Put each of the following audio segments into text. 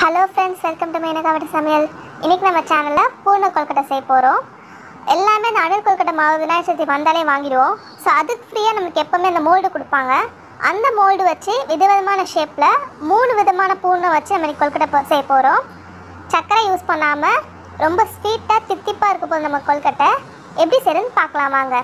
hello friends welcome to மேனகாவடி சமையல் இன்னைக்கு நம்ம சேனலில் பூர்ண கொல்கட்டை செய்ய போகிறோம் எல்லாமே இந்த அடல் கொல்கட்டை மாவு விநாயகர் சதுர்த்தி வந்தாலே வாங்கிடுவோம் ஸோ அதுக்கு ஃப்ரீயாக நமக்கு எப்போவுமே இந்த மோல்டு கொடுப்பாங்க அந்த மோல்டு வச்சு விதவிதமான ஷேப்பில் மூணு விதமான பூர்ணம் வச்சு நம்ம இன்னைக்கு கொல்கட்டை போ- செய்ய போகிறோம் சர்க்கரை யூஸ் பண்ணாமல் ரொம்ப ஸ்வீட்டாக தித்திப்பாக இருக்க போகுது நம்ம கொல்கட்டை எப்படி செய்யறதுன்னு பார்க்கலாம் வாங்க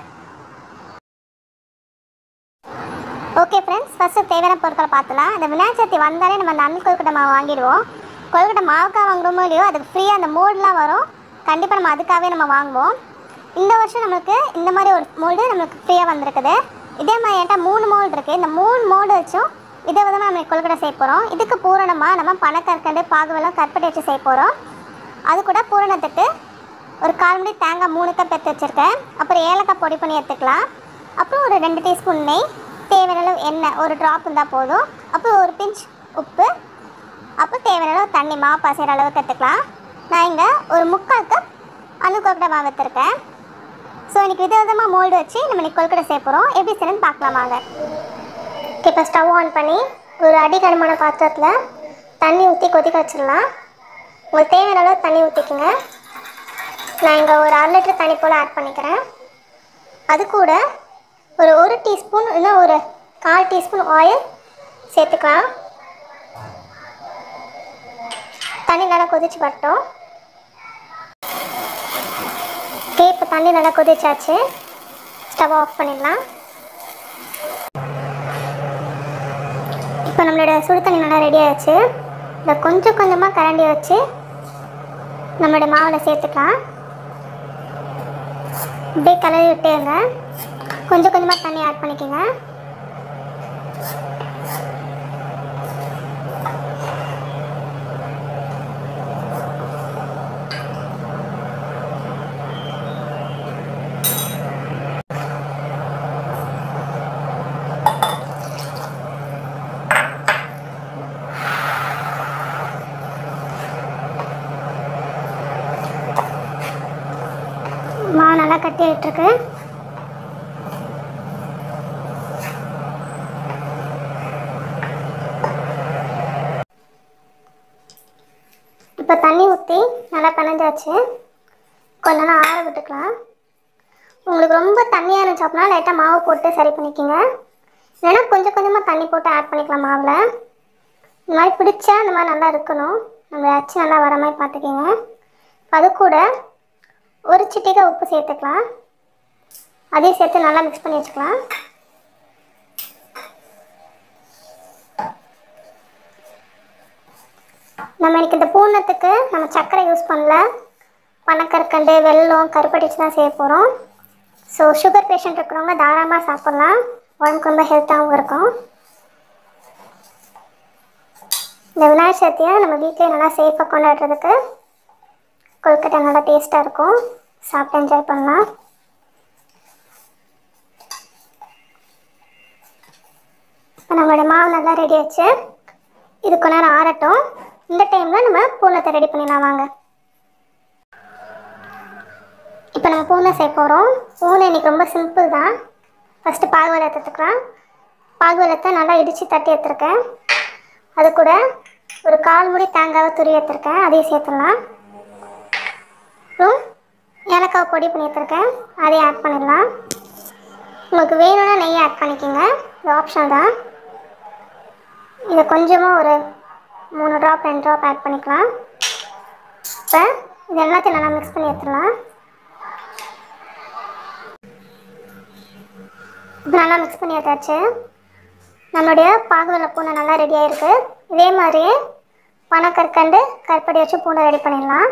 ஓகே ஃப்ரெண்ட்ஸ் ஃபஸ்ட்டு தேவையான பொருட்களை பார்த்துலாம் இந்த விநாயகர் சதுர்த்தி வந்தாலே நம்ம அந்த அன்னல் கொழுக்கட்டை மாவு வாங்கிடுவோம் கொழுக்கட்டை மாவுக்காக வாங்குறோமோ இல்லையோ அதுக்கு ஃப்ரீயாக அந்த மோல்டெலாம் வரும் கண்டிப்பாக நம்ம அதுக்காகவே நம்ம வாங்குவோம் இந்த வருஷம் நம்மளுக்கு இந்த மாதிரி ஒரு மோல்டு நம்மளுக்கு ஃப்ரீயாக வந்திருக்குது இதே மாதிரி என்கிட்ட மூணு மோல்டு இருக்குது இந்த மூணு மோல்டு வச்சும் வித விதமாக நம்ம கொழுக்கட்டை செய்ய போகிறோம் இதுக்கு பூரணமாக நம்ம பனக்கற்கண்டு பாகுவெல்லாம் கற்பட்டி வச்சு செய்ய போகிறோம் அது கூட பூரணத்துக்கு ஒரு கால் மணி தேங்காய் மூணு கப் எடுத்து வச்சுருக்கேன் அப்புறம் ஏலக்காய் பொடி பண்ணி எடுத்துக்கலாம் அப்புறம் ஒரு ரெண்டு டீஸ்பூன் நெய் தேவையான அளவு எண்ணெய் ஒரு ட்ராப் இருந்தால் போதும் அப்புறம் ஒரு பிஞ்ச் உப்பு அப்புறம் தேவையான அளவு தண்ணி மாவு பசைகிற அளவுக்கு எடுத்துக்கலாம் நான் இங்கே ஒரு முக்கால் கப் அணுக்கொக்கடை மாவு எடுத்துருக்கேன் ஸோ இன்னைக்கு விதவிதமாக மோல்டு வச்சு நம்ம இன்னைக்கு கொல்கட்டை செய்ய போகிறோம் எப்படி செய்யணும்னு பார்க்கலாம் வாங்க இப்போ ஸ்டவ் ஆன் பண்ணி ஒரு அடிகனமான பாத்திரத்தில் தண்ணி ஊற்றி கொதிக்க வச்சிடலாம் உங்களுக்கு தேவையான அளவு தண்ணி ஊற்றிக்குங்க நான் இங்கே ஒரு அரை லிட்டர் தண்ணி போல் ஆட் பண்ணிக்கிறேன் அது கூட ஒரு ஒரு டீஸ்பூன் இல்லைன்னா ஒரு கால் டீஸ்பூன் ஆயில் சேர்த்துக்கலாம் தண்ணி நல்லா கொதிச்சு வரட்டும் ஓகே இப்போ தண்ணி நல்லா கொதிச்சாச்சு ஸ்டவ் ஆஃப் பண்ணிடலாம் இப்போ நம்மளோட சுடு தண்ணி நல்லா ரெடி ஆயிடுச்சு இதை கொஞ்சம் கொஞ்சமாக கரண்டி வச்சு நம்மளோட மாவில் சேர்த்துக்கலாம் அப்படியே கலரி விட்டேங்க கொஞ்சம் கொஞ்சமாக தண்ணி ஆட் பண்ணிக்கோங்க மாவு நல்லா கட்டி ஆகிட்டுருக்கு இப்போ தண்ணி ஊற்றி நல்லா பிணைஞ்சாச்சு கொஞ்ச நேரம் ஆற விட்டுக்கலாம் உங்களுக்கு ரொம்ப தண்ணியாக இருந்துச்சு அப்படின்னா லைட்டாக மாவு போட்டு சரி பண்ணிக்கோங்க இல்லைன்னா கொஞ்சம் கொஞ்சமாக தண்ணி போட்டு ஆட் பண்ணிக்கலாம் மாவில் இந்த மாதிரி பிடிச்சா இந்த மாதிரி நல்லா இருக்கணும் நம்ம அச்சு நல்லா வர மாதிரி பார்த்துக்கோங்க அது கூட ஒரு சிட்டிகை உப்பு சேர்த்துக்கலாம் அதையும் சேர்த்து நல்லா மிக்ஸ் பண்ணி வச்சுக்கலாம் நம்ம இன்னைக்கு இந்த பூர்ணத்துக்கு நம்ம சர்க்கரை யூஸ் பண்ணல பனக்கற்கண்டு வெல்லம் கருப்பட்டி வச்சு தான் செய்ய போகிறோம் ஸோ சுகர் பேஷண்ட் இருக்கிறவங்க தாராளமாக சாப்பிட்லாம் உடம்புக்கு ரொம்ப ஹெல்த்தாகவும் இருக்கும் இந்த விநாயகர் சதுர்த்தியை நம்ம வீட்டிலே நல்லா சேஃபாக கொண்டாடுறதுக்கு கொழுக்கட்டை நல்லா டேஸ்ட்டாக இருக்கும் சாப்பிட்டு என்ஜாய் பண்ணலாம் இப்போ நம்மளோட மாவு நல்லா ரெடி ஆச்சு இது கொஞ்ச நேரம் ஆறட்டும் இந்த டைமில் நம்ம பூனத்தை ரெடி பண்ணிடலாம் வாங்க இப்போ நம்ம பூனை செய்ய போகிறோம் பூனை இன்னைக்கு ரொம்ப சிம்பிள் தான் ஃபஸ்ட்டு பாகுவலை எடுத்துக்கலாம் பாகுவலத்தை நல்லா இடித்து தட்டி எடுத்துருக்கேன் அது கூட ஒரு கால் முடி தேங்காவை துருவி எடுத்துருக்கேன் அதையும் சேர்த்துடலாம் அப்புறம் ஏலக்காய் பொடி பண்ணி எடுத்துருக்கேன் அதையும் ஆட் பண்ணிடலாம் உங்களுக்கு வேணும்னா நெய் ஆட் பண்ணிக்கோங்க இது ஆப்ஷனல் தான் இதை கொஞ்சமாக ஒரு மூணு ட்ராப் ரெண்டு ட்ராப் ஆட் பண்ணிக்கலாம் இப்போ இது எல்லாத்தையும் நல்லா மிக்ஸ் பண்ணி எடுத்துடலாம் இப்போ நல்லா மிக்ஸ் பண்ணி எடுத்தாச்சு நம்மளுடைய பாகுவல பூனை நல்லா ரெடி ஆயிருக்கு இதே மாதிரியே பனக்கற்கண்டு கற்படி வச்சு பூனை ரெடி பண்ணிடலாம்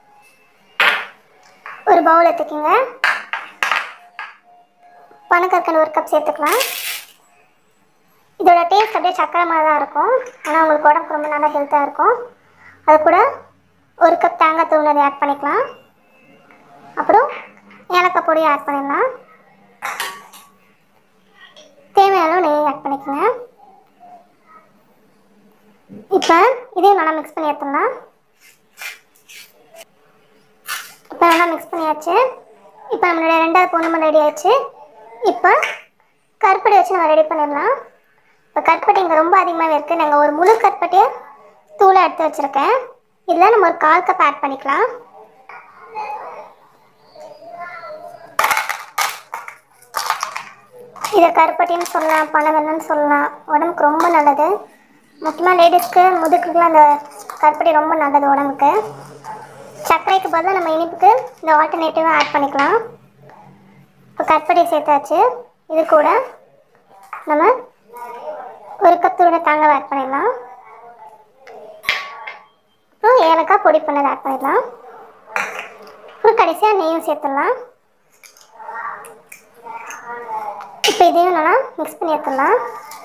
ஒரு பவுல் எடுத்துக்கோங்க பனக்கற்கண்டு ஒரு கப் சேர்த்துக்கலாம் இதோட டேஸ்ட் அப்படியே சக்கரை மாதிரி தான் இருக்கும் ஆனால் உங்களுக்கு உடம்புக்கு ரொம்ப நல்லா ஹெல்த்தாக இருக்கும் அது கூட ஒரு கப் தேங்காய் தூள் ஆட் பண்ணிக்கலாம் அப்புறம் ஏலக்காய் பொடியும் ஆட் பண்ணிடலாம் தேவையான அளவு நெய் ஆட் பண்ணிக்கோங்க இப்போ இதையும் நல்லா மிக்ஸ் பண்ணி எடுத்துடலாம் இப்போ நல்லா மிக்ஸ் பண்ணியாச்சு இப்போ நம்மளுடைய ரெண்டாவது பொண்ணுமே ரெடி ஆயிடுச்சு இப்போ கருப்பட்டி வச்சு நம்ம ரெடி பண்ணிடலாம் இப்போ கருப்பட்டி இங்கே ரொம்ப அதிகமாகவே இருக்குது நாங்கள் ஒரு முழு கருப்பட்டியை தூளை எடுத்து வச்சுருக்கேன் இதில் நம்ம ஒரு கால் கப் ஆட் பண்ணிக்கலாம் இதை கருப்பட்டின்னு சொல்லலாம் பனவெல்லம்னு சொல்லலாம் உடம்புக்கு ரொம்ப நல்லது முக்கியமாக லேடிஸ்க்கு முதுக்குக்குலாம் அந்த கருப்பட்டி ரொம்ப நல்லது உடம்புக்கு சர்க்கரைக்கு பதிலாக நம்ம இனிப்புக்கு இந்த ஆல்டர்னேட்டிவாக ஆட் பண்ணிக்கலாம் இப்போ கருப்பட்டி சேர்த்தாச்சு இது கூட நம்ம ஒரு கப் தூட தேங்காய் ஆட் பண்ணிடலாம் அப்புறம் ஏலக்காய் பொடி பண்ணதை ஆட் பண்ணிடலாம் அப்புறம் கடைசியாக நெய்யும் சேர்த்துடலாம் இப்போ இதையும் நல்லா மிக்ஸ் பண்ணி எடுத்துடலாம்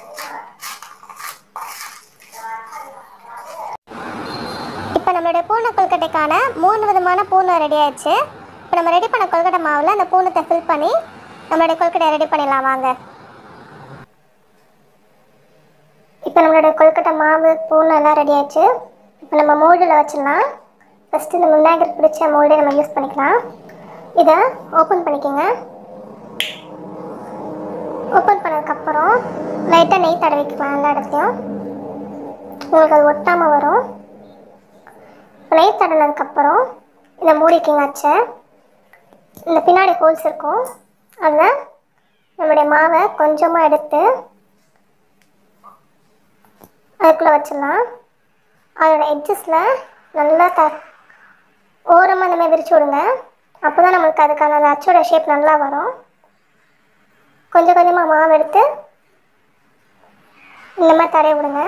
இப்போ நம்மளுடைய பூனை கொல்கட்டைக்கான மூணு விதமான பூனை ரெடி ஆயிடுச்சு இப்போ நம்ம ரெடி பண்ண கொல்கட்டை மாவில் அந்த பூனத்தை ஃபில் பண்ணி நம்மளுடைய கொல்கட்டையை ரெடி பண்ணிடலாம் வாங்க இப்போ நம்மளுடைய கொல்கட்டை மாவு பூனை எல்லாம் ரெடி ஆயிடுச்சு இப்போ நம்ம மோல்டில் வச்சிடலாம் ஃபஸ்ட்டு இந்த விநாயகர் பிடிச்ச மோல்டை நம்ம யூஸ் பண்ணிக்கலாம் இதை ஓப்பன் பண்ணிக்கோங்க ஓப்பன் பண்ணதுக்கப்புறம் லைட்டாக நெய் தடவிக்கலாம் எல்லா இடத்துலையும் உங்களுக்கு அது ஒட்டாமல் வரும் நெய் தடவினதுக்கப்புறம் இதை மூடிக்கிங்க அச்சை இந்த பின்னாடி ஹோல்ஸ் இருக்கும் அதில் நம்முடைய மாவை கொஞ்சமாக எடுத்து அதுக்குள்ளே வச்சிடலாம் அதோட எட்ஜஸில் நல்லா த ஓரமாக இந்த மாதிரி விரிச்சு விடுங்க அப்போ தான் நம்மளுக்கு அதுக்கான அந்த அச்சோட ஷேப் நல்லா வரும் கொஞ்சம் கொஞ்சமாக மாவு எடுத்து இந்த மாதிரி தடவி விடுங்க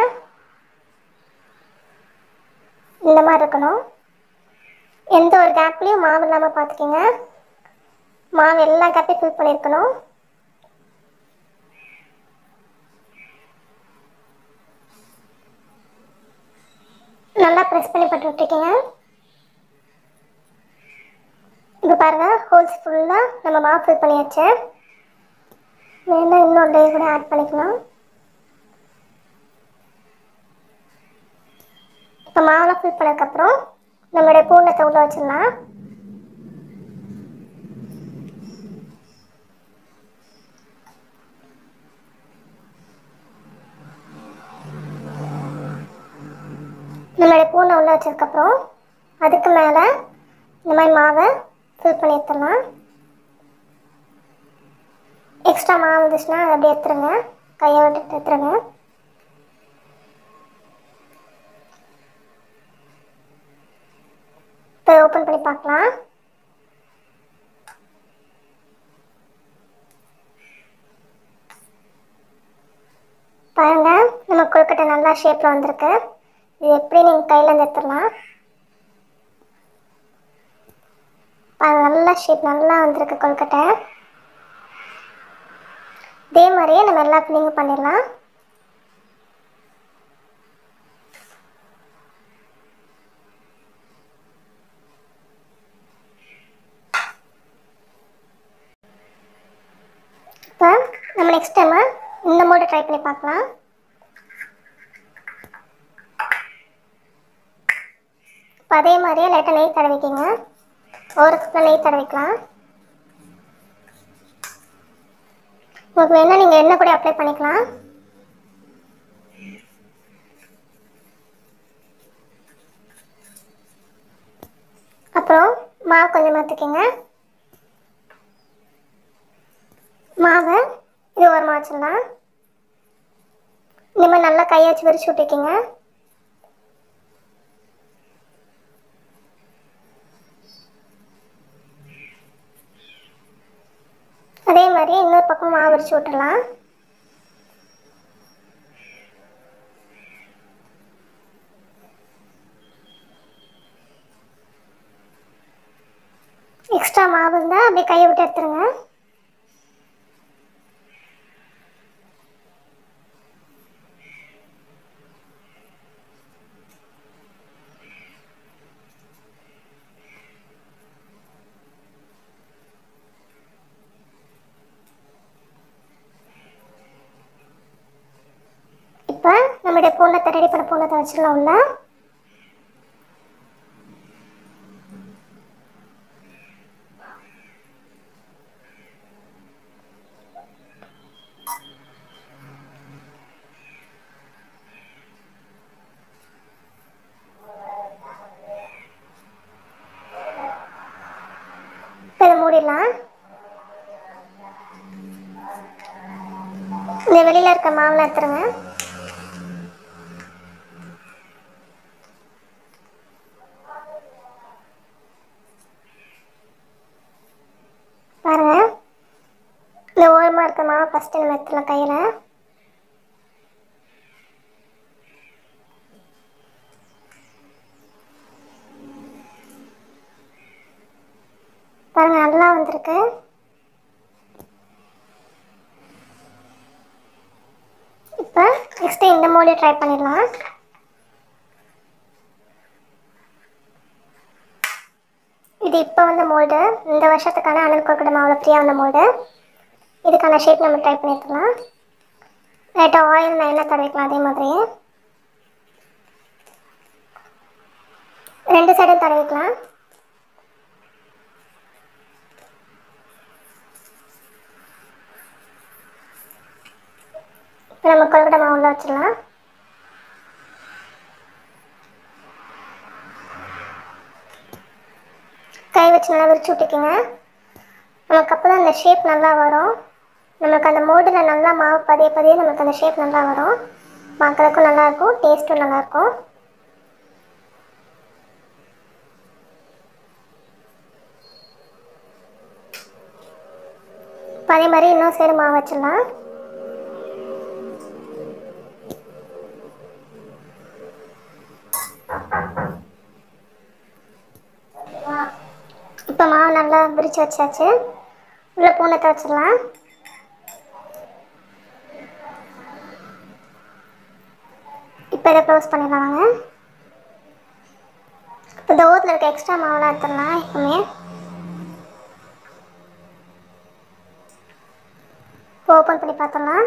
இந்த மாதிரி இருக்கணும் எந்த ஒரு கேப்லேயும் மாவு இல்லாமல் பார்த்துக்கிங்க மாவு எல்லா கேப்பையும் ஃபில் பண்ணியிருக்கணும் நல்லா ப்ரெஸ் பண்ணி போட்டு விட்டுருக்கீங்க இப்போ பாருங்கள் ஹோல்ஸ் ஃபுல்லாக நம்ம மாவு ஃபில் பண்ணியாச்சு வேணா இன்னொரு டே கூட ஆட் பண்ணிக்கலாம் இப்போ மாவுலாம் ஃபில் பண்ணதுக்கப்புறம் நம்மளுடைய பூர்ணத்தை உள்ள வச்சிடலாம் நம்மளுடைய பூனை உள்ள வச்சதுக்கப்புறம் அதுக்கு மேலே இந்த மாதிரி மாவை ஃபில் பண்ணி எடுத்துடலாம் எக்ஸ்ட்ரா மாவு இருந்துச்சுன்னா அதை அப்படியே எடுத்துருங்க கையை விட்டுட்டு எடுத்துருங்க இப்போ ஓப்பன் பண்ணி பார்க்கலாம் பாருங்க நம்ம கொழுக்கட்டை நல்லா ஷேப்பில் வந்திருக்கு இது எப்படி நீங்கள் கையில் இருந்து எடுத்துடலாம் பாருங்க நல்லா ஷேப் நல்லா வந்திருக்கு கொழுக்கட்டை இதே மாதிரியே நம்ம எல்லா ஃபில்லிங்கும் பண்ணிடலாம் இப்போ நம்ம நெக்ஸ்ட் டைம் இந்த மோடு ட்ரை பண்ணி பார்க்கலாம் இப்போ அதே மாதிரியே லைட்டாக நெய் தடவிக்கிங்க ஒரு ஸ்பூன் நெய் தடவிக்கலாம் உங்களுக்கு வேணால் நீங்கள் எண்ணெய் கூட அப்ளை பண்ணிக்கலாம் அப்புறம் மாவு கொஞ்சம் மாற்றிக்கிங்க மாவை இது ஒரு வச்சிடலாம் இந்த மாதிரி நல்லா கையை வச்சு விரிச்சு விட்டுக்கிங்க அதே மாதிரி இன்னொரு பக்கம் மாவு விரிச்சு விட்டுறலாம் எக்ஸ்ட்ரா மாவு இருந்தால் அப்படியே கையை விட்டு எடுத்துருங்க இப்போ நம்மளுடைய பூண்டத்தை ரெடி பண்ண பூண்டத்தை வச்சிடலாம் உள்ள மூடிடலாம் இந்த வெளியில் இருக்க மாவுலாம் எடுத்துருங்க பாருங்க இந்த ஓரமாக இருக்க மாவு ஃபஸ்ட்டு நம்ம எடுத்துலாம் கையில் பாருங்க நல்லா வந்திருக்கு இப்போ நெக்ஸ்ட் இந்த மோடி ட்ரை பண்ணிடலாம் இது இப்போ வந்த மோல்டு இந்த வருஷத்துக்கான அனல் கொழுக்கட்டை மாவில் ஃப்ரீயாக வந்த மோல்டு இதுக்கான ஷேப் நம்ம ட்ரை பண்ணிக்கலாம் லைட்டாக ஆயில் நான் எண்ணெய் தடவிக்கலாம் அதே மாதிரியே ரெண்டு சைடும் தடவிக்கலாம் இப்போ நம்ம கொழுக்கட்டை மாவு உள்ள வச்சிடலாம் கை வச்சு நல்லா விரிச்சு விட்டுக்குங்க நமக்கு அப்போ தான் அந்த ஷேப் நல்லா வரும் நமக்கு அந்த மோடில் நல்லா மாவு பதிய பதிய நமக்கு அந்த ஷேப் நல்லா வரும் பார்க்குறதுக்கும் நல்லாயிருக்கும் டேஸ்ட்டும் நல்லாயிருக்கும் இப்போ அதே மாதிரி இன்னும் சரி மாவு வச்சிடலாம் இப்போ மாவு நல்லா விரிச்சு வச்சாச்சு உள்ள பூனத்தை வச்சிடலாம் இப்போ இதை க்ளோஸ் பண்ணிடலாம் வாங்க இப்போ இந்த ஓட்டில் இருக்க எக்ஸ்ட்ரா மாவுலாம் எடுத்துடலாம் எப்பவுமே இப்போ ஓப்பன் பண்ணி பார்த்துடலாம்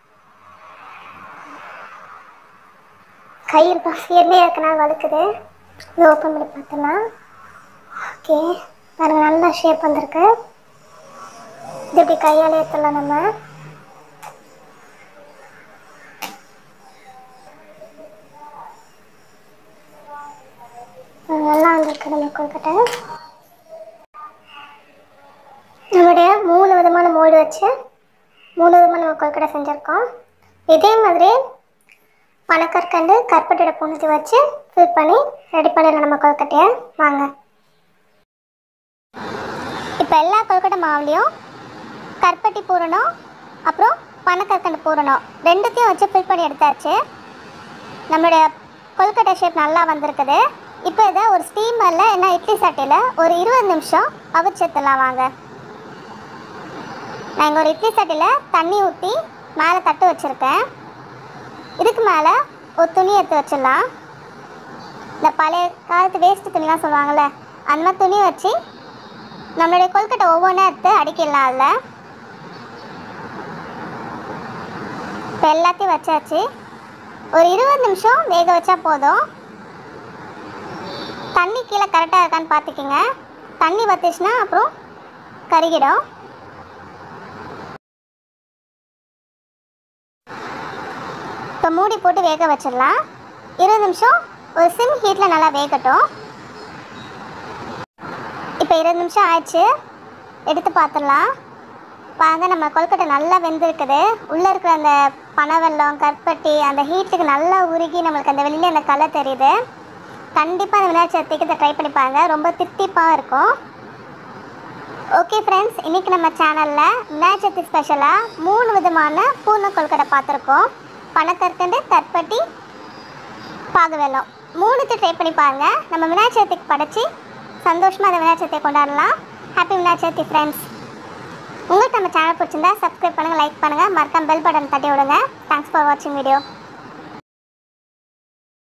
கை இப்போ எண்ணெய் இருக்கனால வலுக்குது இது ஓப்பன் பண்ணி பார்த்துடலாம் ஓகே பாருங்க நல்ல ஷேப் வந்திருக்கு இது இப்படி கையாலே எடுத்துடலாம் நம்ம பாருங்க, நல்லா வந்திருக்கு நம்ம கொழுக்கட்டை நம்மளுடைய மூணு விதமான மோல்டு வச்சு மூணு விதமாக நம்ம கொழுக்கட்டை செஞ்சுருக்கோம் இதே மாதிரி பனக்கற்கண்டு கருப்பட்டியோட பூனத்தை வச்சு ஃபில் பண்ணி ரெடி பண்ணிடலாம் நம்ம கொழுக்கட்டையை வாங்க இப்போ எல்லா கொழுக்கட்டை மாவுலேயும் கருப்பட்டி பூரணம் அப்புறம் பனக்கற்கண்டு பூரணம் ரெண்டுத்தையும் வச்சு ஃபில் பண்ணி எடுத்தாச்சு நம்மளுடைய கொழுக்கட்டை ஷேப் நல்லா வந்திருக்குது இப்போ இதை ஒரு ஸ்டீமரில் என்ன இட்லி சட்டியில் ஒரு இருபது நிமிஷம் அவிச்செத்துலாம் வாங்க நான் இங்கே ஒரு இட்லி சட்டியில் தண்ணி ஊற்றி மேலே தட்டு வச்சுருக்கேன் இதுக்கு மேலே ஒரு துணி எடுத்து வச்சிடலாம் இந்த பழைய காலத்து வேஸ்ட்டு துணிலாம் சொல்லுவாங்கள்ல அந்த மாதிரி துணி வச்சு நம்மளுடைய கொழுக்கட்டை ஒவ்வொன்றா எடுத்து அடிக்கிடலாம் அதில் இப்போ எல்லாத்தையும் வச்சாச்சு ஒரு இருபது நிமிஷம் வேக வச்சா போதும் தண்ணி கீழே கரெக்டாக இருக்கான்னு பார்த்துக்கிங்க தண்ணி வத்துச்சுன்னா அப்புறம் கருகிடும் இப்போ மூடி போட்டு வேக வச்சிடலாம் இருபது நிமிஷம் ஒரு சிம் ஹீட்டில் நல்லா வேகட்டும் இப்போ இருபது நிமிஷம் ஆயிடுச்சு எடுத்து பார்த்துடலாம் பாருங்க நம்ம கொழுக்கட்டை நல்லா வெந்திருக்குது உள்ளே இருக்கிற அந்த பனவெல்லம் கற்பட்டி அந்த ஹீட்டுக்கு நல்லா உருகி நம்மளுக்கு அந்த வெளியில் அந்த கலர் தெரியுது கண்டிப்பாக அந்த விநாயகர் சதுர்த்திக்கு இதை ட்ரை பண்ணி பாருங்கள் ரொம்ப தித்திப்பாக இருக்கும் ஓகே ஃப்ரெண்ட்ஸ் இன்றைக்கி நம்ம சேனலில் விநாயகர் சதுர்த்தி ஸ்பெஷலாக மூணு விதமான பூர்ண கொழுக்கட்டை பார்த்துருக்கோம் பனக்கற்கண்டு கற்பட்டி பாகுவெல்லம் மூணுத்தையும் ட்ரை பண்ணி பாருங்கள் நம்ம விநாயகர் சதுர்த்திக்கு படைச்சி சந்தோஷமாக அந்த விநாயகர் சதுர்த்தியை கொண்டாடலாம் ஹாப்பி விநாயகர் சதுர்த்தி ஃப்ரெண்ட்ஸ் உங்களுக்கு நம்ம சேனல் பிடிச்சிருந்தா சப்ஸ்கிரைப் பண்ணுங்கள் லைக் பண்ணுங்கள் மறக்காம பெல் பட்டன் தட்டி விடுங்க தேங்க்ஸ் ஃபார் வாட்சிங் வீடியோ